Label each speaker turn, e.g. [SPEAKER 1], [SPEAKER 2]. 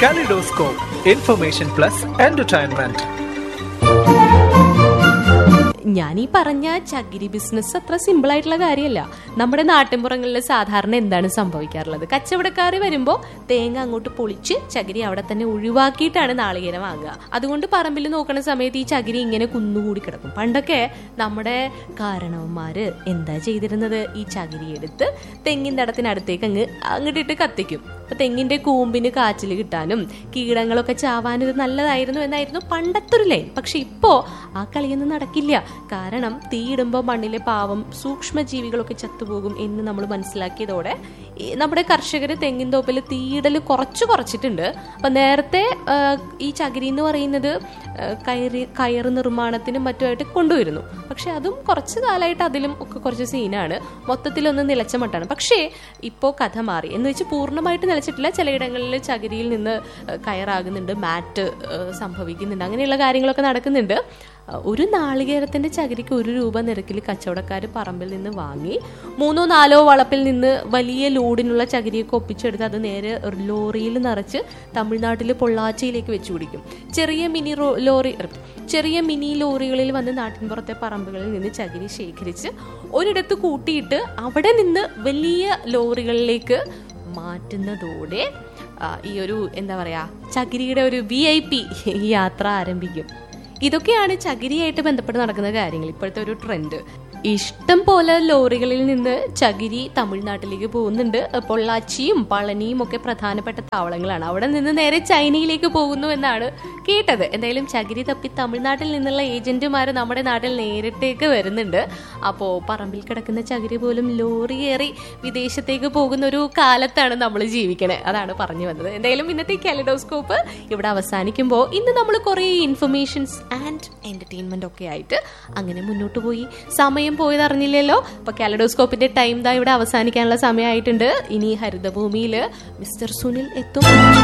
[SPEAKER 1] Kaleidoscope, information plus entertainment.
[SPEAKER 2] ഞാൻ ഈ പറഞ്ഞ ചകിരി ബിസിനസ് അത്ര സിമ്പിൾ ആയിട്ടുള്ള കാര്യമല്ല നമ്മുടെ നാട്ടിൻപുറങ്ങളിൽ സാധാരണ എന്താണ് സംഭവിക്കാറുള്ളത് കച്ചവടക്കാർ വരുമ്പോൾ തേങ്ങ അങ്ങോട്ട് പൊളിച്ച് ചകിരി അവിടെ തന്നെ ഒഴിവാക്കിയിട്ടാണ് നാളികേരം വാങ്ങുക അതുകൊണ്ട് പറമ്പിൽ നോക്കുന്ന സമയത്ത് ഈ ചകിരി ഇങ്ങനെ കുന്നുകൂടി കിടക്കും പണ്ടൊക്കെ നമ്മുടെ കാരണവന്മാര് എന്താ ചെയ്തിരുന്നത് ഈ ചകിരി എടുത്ത് തെങ്ങിൻ തടത്തിനടുത്തേക്ക് അങ്ങ് അങ്ങോട്ടിട്ട് കത്തിക്കും അപ്പൊ തെങ്ങിന്റെ കൂമ്പിന് കാച്ചിൽ കിട്ടാനും കീടങ്ങളൊക്കെ ചാവാനും ഇത് നല്ലതായിരുന്നു എന്നായിരുന്നു പണ്ടത്തെ ഒരു ലൈൻ പക്ഷെ ഇപ്പോ ആ കളിയൊന്നും നടക്കില്ല കാരണം തീയിടുമ്പോൾ മണ്ണിലെ പാവം സൂക്ഷ്മജീവികളൊക്കെ ചത്തുപോകും എന്ന് നമ്മൾ മനസ്സിലാക്കിയതോടെ ഈ നമ്മുടെ കർഷകർ തെങ്ങിൻ തോപ്പിൽ തീയിടൽ കുറച്ച് കുറച്ചിട്ടുണ്ട് അപ്പൊ നേരത്തെ ആ, ഈ ചകിരി എന്ന് പറയുന്നത് ആ, കയറി കയറ് നിർമ്മാണത്തിനും മറ്റുമായിട്ട് കൊണ്ടുവരുന്നു പക്ഷെ അതും കുറച്ച് കാലമായിട്ട് അതിലും ഒക്കെ കുറച്ച് സീനാണ് മൊത്തത്തിലൊന്ന് നിലച്ച മട്ടാണ് പക്ഷേ ഇപ്പോൾ കഥ മാറി എന്ന് വെച്ച് പൂർണ്ണമായിട്ട് നിലച്ചിട്ടില്ല ചിലയിടങ്ങളിൽ ചകിരിയിൽ നിന്ന് ആ, കയറാകുന്നുണ്ട് മാറ്റ് ആ, സംഭവിക്കുന്നുണ്ട് അങ്ങനെയുള്ള കാര്യങ്ങളൊക്കെ നടക്കുന്നുണ്ട് ആ, ഒരു നാളികേരത്തിന്റെ ചകിരിക്ക് ഒരു രൂപ നിരക്കിൽ കച്ചവടക്കാർ പറമ്പിൽ നിന്ന് വാങ്ങി മൂന്നോ നാലോ വളപ്പിൽ നിന്ന് വലിയ ലോഡിനുള്ള ചകിരിയൊക്കെ ഒപ്പിച്ചെടുത്ത് അത് നേരെ ഒരു ലോറിയിൽ നിറച്ച് തമിഴ്നാട്ടിൽ പൊള്ളാച്ചിയിലേക്ക് വെച്ചു പിടിക്കും ചെറിയ മിനി റോ- ലോറി er, ചെറിയ മിനി ലോറികളിൽ വന്ന് നാട്ടിൻപുറത്തെ പറമ്പുകളിൽ നിന്ന് ചകിരി ശേഖരിച്ച് ഒരിടത്ത് കൂട്ടിയിട്ട് അവിടെ നിന്ന് വലിയ ലോറികളിലേക്ക് മാറ്റുന്നതോടെ ആ, ഈ ഒരു എന്താ പറയാ ചകിരിയുടെ ഒരു വി ഐ പി യാത്ര ആരംഭിക്കും ഇതൊക്കെയാണ് ചകിരിയായിട്ട് ബന്ധപ്പെട്ട് നടക്കുന്ന കാര്യങ്ങൾ ഇപ്പോഴത്തെ ഒരു ട്രെൻഡ് ഇഷ്ടം പോലെ ലോറികളിൽ നിന്ന് ചകിരി തമിഴ്നാട്ടിലേക്ക് പോകുന്നുണ്ട് പൊള്ളാച്ചിയും പളനിയും ഒക്കെ പ്രധാനപ്പെട്ട താവളങ്ങളാണ് അവിടെ നിന്ന് നേരെ ചൈനയിലേക്ക് പോകുന്നു എന്നാണ് കേട്ടത് എന്തായാലും ചകിരി തപ്പി തമിഴ്നാട്ടിൽ നിന്നുള്ള ഏജന്റുമാർ നമ്മുടെ നാട്ടിൽ നേരിട്ടേക്ക് വരുന്നുണ്ട് അപ്പോ പറമ്പിൽ കിടക്കുന്ന ചകിരി പോലും ലോറി കയറി വിദേശത്തേക്ക് പോകുന്ന ഒരു കാലത്താണ് നമ്മൾ ജീവിക്കണേ അതാണ് പറഞ്ഞു വന്നത് എന്തായാലും ഇന്നത്തെ കാലിഡോസ്കോപ്പ് ഇവിടെ അവസാനിക്കുമ്പോൾ ഇന്ന് നമ്മൾ കുറേ ഇൻഫർമേഷൻസ് ആൻഡ് എന്റർടൈൻമെന്റ് ഒക്കെ ആയിട്ട് അങ്ങനെ മുന്നോട്ട് പോയി സമയം പോയത് അറിഞ്ഞില്ലല്ലോ അപ്പൊ കാലിഡോസ്കോപ്പിന്റെ ടൈം ദാ ഇവിടെ അവസാനിക്കാനുള്ള സമയമായിട്ടുണ്ട് ഇനി ഹരിതഭൂമിയിൽ മിസ്റ്റർ സുനിൽ എത്തും